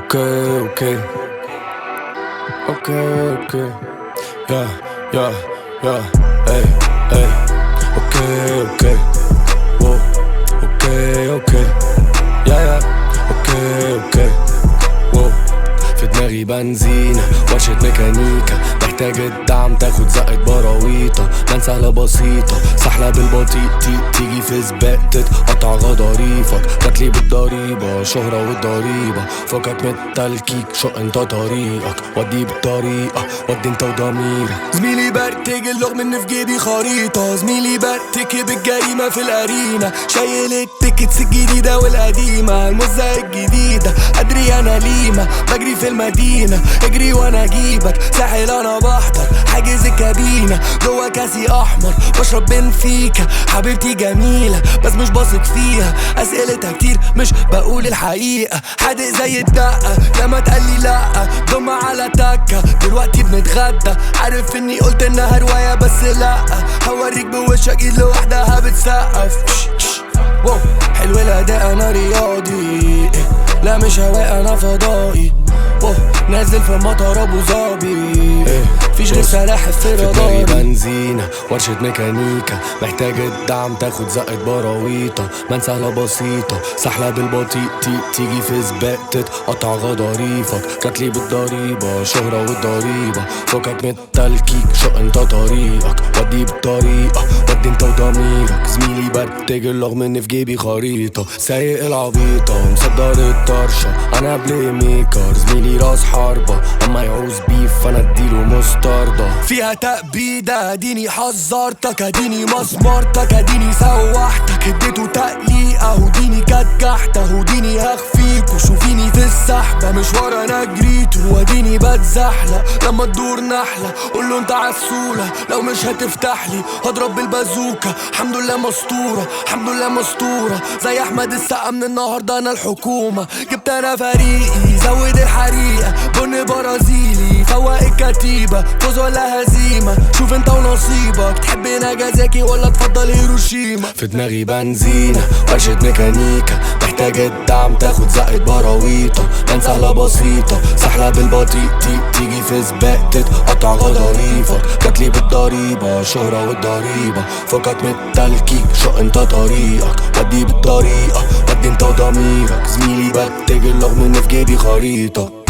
اوكي اوكي اوكي اوكي يا يا يا اي اي اوكي اوكي واو اوكي اوكي يا يا اوكي اوكي واو في دماغي بنزينة ورشة ميكانيكا محتاج الدعم تاخد زقة براويطة من سهلة بسيطة سحلة بالبطيء تي تيجي في سباق تتقطع غضاريفك جاتلي بالضريبة شهرة والضريبة فكك من التلكيك شق انت طريقك ودي بالطريقة ودي انت وضميرك زميلي برتج اللغم من في جيبي خريطة زميلي برتكب الجريمة في الأرينا شايل التيكتس الجديدة والقديمة المزة الجديدة أدري أنا ليمة بجري في المدينة اجري وأنا أجيبك ساحل أنا بحضر حاجز الكابينة جوا كاسي أحمر بشرب بنفيكا حبيبتي جميلة بس مش باثق فيها أسئلتها كتير مش بقول الحقيقة حادق زي الدقة لما تقلي لأ ضم على تكة دلوقتي بنتغدى عارف اني قلت انها رواية بس لأ هوريك بوشك ايد لوحدها بتسقف واو حلو الأداء أنا رياضي لا مش هواء أنا فضائي واو نازل في مطر أبو ظبي فيش غير سلاحف في دماغي بنزينة ورشة ميكانيكا محتاج الدعم تاخد زقة براويطة من سهلة بسيطة سحلة بالبطيء تي تيجي في سباق تتقطع غضاريفك جاتلي بالضريبة شهرة والضريبة فكك من التلكيك شق انت طريقك ودي بالطريقة ودي انت وضميرك زميلي برتج اللغم ان في جيبي خريطة سايق العبيطة مصدر الطرشة انا بلاي ميكر زميلي راس حربة اما يعوز بيف انا اديله مستردة فيها تأبيدة اديني حذرتك اديني مسمرتك اديني سوحتك اديته تقليقة وديني كتكحتة وديني هخفيك وشوفيني في السحبة مشوار انا جريته واديني بتزحلق لما تدور نحلة قوله انت عسولة لو مش هتفتح لي هضرب بالبازوكا الحمد لله مستورة الحمد لله مستورة زي احمد السقا من النهاردة انا الحكومة جبت انا فريقي زود الحريقة بن برازيلي فوق الكتيبة فوز ولا هزيمة شوف انت ونصيبك تحب نجازاكي ولا تفضل هيروشيما في دماغي بنزينة ورشة ميكانيكا محتاج الدعم تاخد زقة براويطة من سهلة بسيطة سحلة بالبطيء تي تيجي في سباق تتقطع غضاريفك جاتلي بالضريبة شهرة والضريبة فكك من التلكيك شق انت طريقك ودي بالطريقة ودي انت وضميرك زميلي بتج اللغم ان في جيبي خريطة